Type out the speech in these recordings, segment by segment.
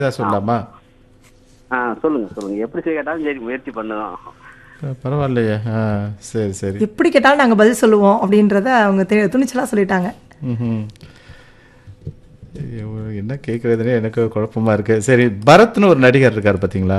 இதாக சொல்லலாமா ஆ சொல்லுங்க சொல்லுங்க எப்படி செய்ய கேட்டாலும் சரி முயற்சி பண்ணுவோம் அஹ் பரவாயில்லையே ஆ சரி சரி எப்படி கேட்டாலும் நாங்க பதில் சொல்லுவோம் அப்படின்றத அவங்க தெ- துணிச்சலா சொல்லிட்டாங்க ம்ஹும். ஐயோ, என்ன கேட்குறதுனே எனக்கு குழப்பமா இருக்கு சரி பரத்னு ஒரு நடிகர் இருக்கார் பாத்தீங்களா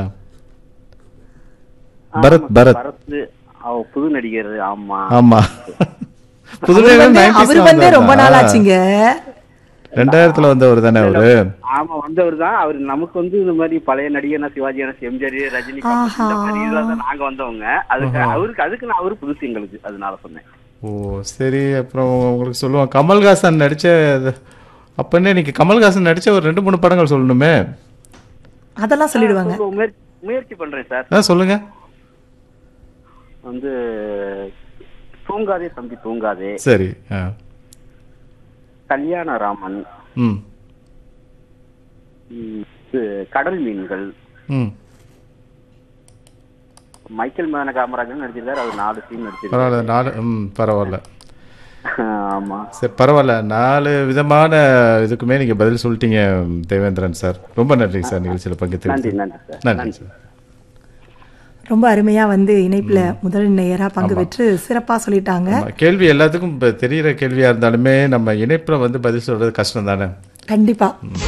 பரத் பரத் பரத் அவ புது நடிகர் ஆமா ஆமா அவர் புதுநகர் வந்து 90s ல அவர் வந்து ரொம்ப வந்தவர் நாள் தான். ஆச்சுங்க ரெண்டாயிரத்துல வந்தவர் தானே அவரு ஆமா வந்தவர் தான் அவர் நமக்கு வந்து இந்த மாதிரி பழைய நடிகர்னா சிவாஜி கணேசன் எம்ஜிஆர் ரஜினி கமல் இந்த மாதிரி இதெல்லாம் தான் நாங்க வந்தவங்க அதுக்கு அவருக்கு அதுக்கு நான் அவரு புதுசு எங்களுக்கு அதனால சொன்னேன் ஓ சரி அப்புறம் உங்களுக்கு சொல்லுவோம் கமல்ஹாசன் நடிச்ச அது- அப்பன்னே நீங்க கமல்ஹாசன் நடிச்ச ஒரு ரெண்டு மூணு படங்கள் சொல்லணுமே அதெல்லாம் சொல்லிடுவாங்க சொல்லுங்க, முயற்சி முயற்சி பண்றேன் சார் ஆ சொல்லுங்க வந்து தூங்காதே தம்பி தூங்காதே சரி ஆ கல்யாண ராமன் ம் ம், இது கடல் மீன்கள் ம் மைக்கேல் மேன காமராஜன் நடிச்சிருக்காரு அவர் நாலு சீன் நடிச்சிருக்காரு பரவாயில்ல நாலு ம் பரவாயில்ல ஆமா சரி பரவாயில்ல நாலு விதமான இதுக்குமே நீங்க பதில் சொல்லிட்டீங்க தேவேந்திரன் சார் ரொம்ப நன்றி சார் நிகழ்ச்சியில் நன்றி பங்கேற்று நன்றி சார் நன்றி சார் ரொம்ப அருமையா வந்து இணைப்புல முதல் நேயரா பங்கு பெற்று சிறப்பா சொல்லிட்டாங்க ஆமா, கேள்வி எல்லாத்துக்கும் இப்ப தெரியிற கேள்வியா இருந்தாலுமே நம்ம இணைப்புல வந்து பதில் சொல்றது கஷ்டம் தானே கண்டிப்பா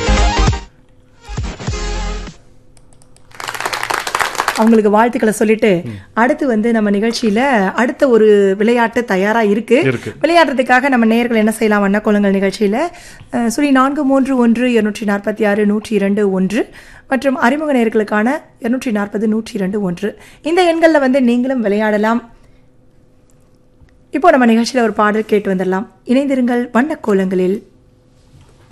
அவங்களுக்கு வாழ்த்துக்களை சொல்லிட்டு அடுத்து வந்து நம்ம நிகழ்ச்சியில அடுத்த ஒரு விளையாட்டு தயாரா இருக்கு இருக்கு. விளையாடுறதுக்காக நம்ம நேயர்கள் என்ன செய்யலாம் வண்ணக்கோலங்கள் நிகழ்ச்சியில அஹ், சுழி நான்கு மூன்று ஒன்று இருநூற்றி நாற்பத்தி ஆறு நூற்றி இரண்டு ஒன்று மற்றும் அறிமுக நேயர்களுக்கான இருநூற்றி நாற்பது நூற்றி இரண்டு ஒன்று இந்த எண்களில் வந்து நீங்களும் விளையாடலாம் இப்போ நம்ம நிகழ்ச்சியில ஒரு பாடல் கேட்டு வந்துடலாம் இணைந்திருங்கள் வண்ணக்கோலங்களில்